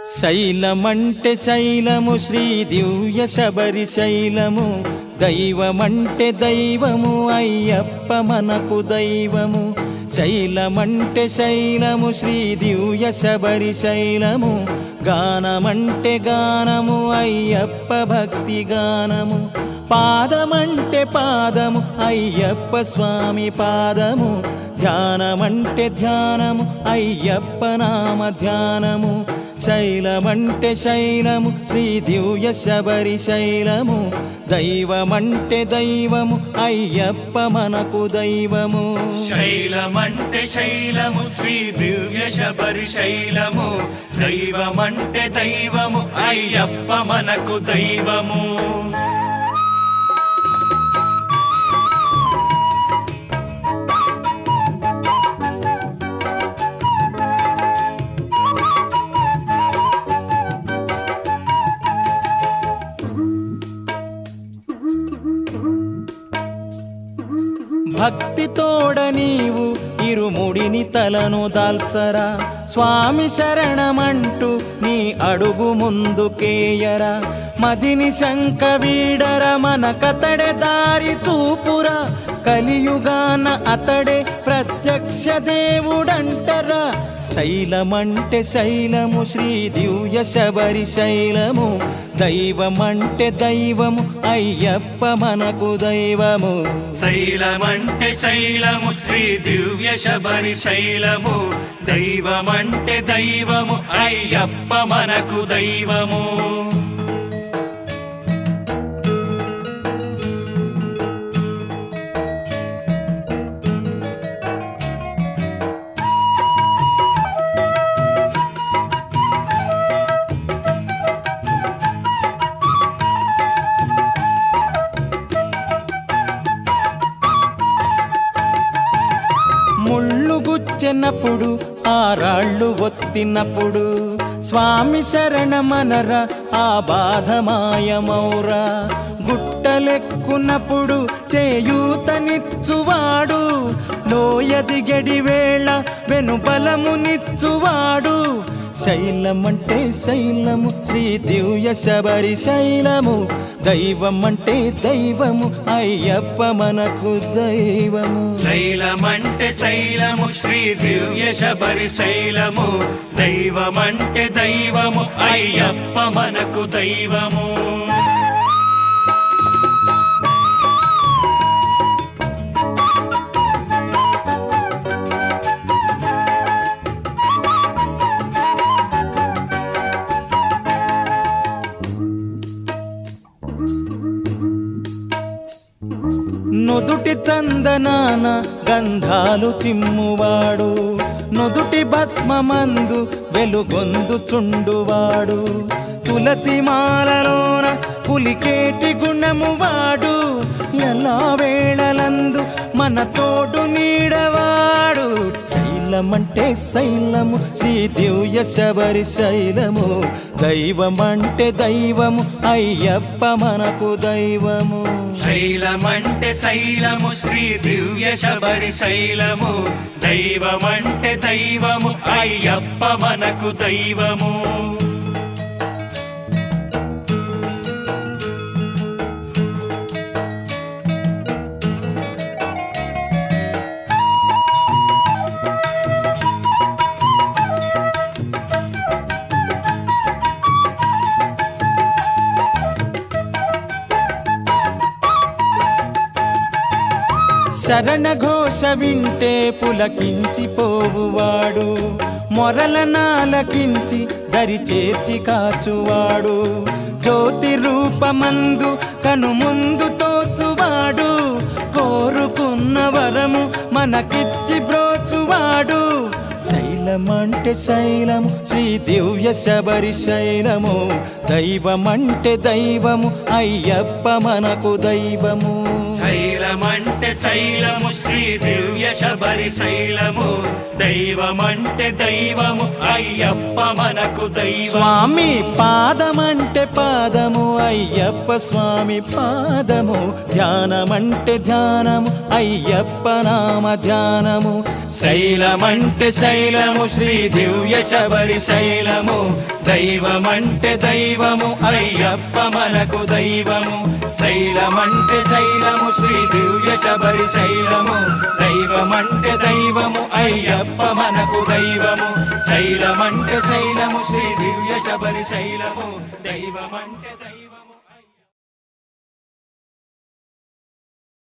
శైలమంటే శైలము శ్రీ దివ్య శబరి శైలము దైవమంటే దైవము అయ్యప్ప మనకు దైవము శైలమంటే శైలము శ్రీ దివ్య శబరి శైలము గానమంటే గానము అయ్యప్ప భక్తి గానము పాదమంటే పాదము అయ్యప్ప స్వామి పాదము ధ్యానమంటే ధ్యానము అయ్యప్ప నామ ధ్యానము శైలమంటే శైలము శ్రీ దివ్య శబరి శైలము దైవమంటే దైవము అయ్యప్ప మనకు దైవము శైలమంటే శైలము శ్రీ దివ్య శబరి శైలము దైవమంటే దైవము అయ్యప్ప మనకు దైవము భక్తి తోడ నీవు ఇరుముడిని తలను దాల్చరా స్వామి శరణమంటూ నీ అడుగు ముందుకేయరా మదిని శంక వీడర మన కతడే దారి చూపురా కలియుగాన అతడే ప్రత్యక్ష దేవుడంటరా శైలమంటే శైలము శ్రీ దివ్య శబరి శైలము దైవమంటే దైవము అయ్యప్ప మనకు దైవము శైలమంటే శైలము శ్రీ దివ్య శబరి శైలము దైవమంటే దైవము అయ్యప్ప మనకు దైవము ముళ్ళు గుచ్చినప్పుడు ఆ రాళ్ళు ఒత్తినప్పుడు స్వామి శరణమనర ఆ బాధ మాయమౌరా గుట్టలెక్కునప్పుడు చేయూతనిచ్చువాడు లోయ దిగడి వేళ వెనుబలమునిచ్చువాడు శైలమంటే శైలము శ్రీ దివ్య శబరి శైలము దైవమంటే దైవము అయ్యప్ప మనకు దైవము శైలమంటే శైలము శ్రీ దివ్య శబరి శైలము దైవమంటే దైవము అయ్యప్ప మనకు దైవము నుదుటి చందనాన గంధాలు చిమ్మువాడు నుదుటి భస్మమందు వెలుగొందు చుండువాడు తులసి మాలలోన పులికేటి గుణము వాడు ఎలా వేళలందు మన తోడు నీడవాడు శైలమంటే శైలము శ్రీ దివ్య శబరి శైలము దైవమంటే దైవము అయ్యప్ప మనకు దైవము శైలమంటే శైలము శ్రీ దివ్య శబరి శైలము దైవమంటే దైవము అయ్యప్ప మనకు దైవము శరణ ఘోష వింటే పులకించిపోవువాడు మొరల నాలకించి దరి చేర్చి కాచువాడు జ్యోతి రూపమందు కను ముందు తోచువాడు కోరుకున్న వరము మనకిచ్చి బ్రోచువాడు శైలమంటే శైలము శ్రీ దివ్య శబరి శైలము దైవమంటే దైవము అయ్యప్ప మనకు దైవము శైల శైలమంటే శైలము శ్రీ దివ్య శబరి శైలము దైవమంటే దైవము అయ్యప్ప మనకు దైవం స్వామి పాదమంటే పాదము అయ్యప్ప స్వామి పాదము ధ్యానమంటే ధ్యానము అయ్యప్ప నామ ధ్యానము శైలమంటే శైలము శ్రీ దివ్య శబరి శైలము దైవమంటే దైవము అయ్యప్ప మనకు దైవము శైలమంటే శైలము శ్రీ దివ్య శబరి శైలము దైవమంటే దైవము అయ్యప్ప మనకు దైవము శైలమంటే శైలము శ్రీ దివ్య శబరి శైలము దైవమంటే దైవం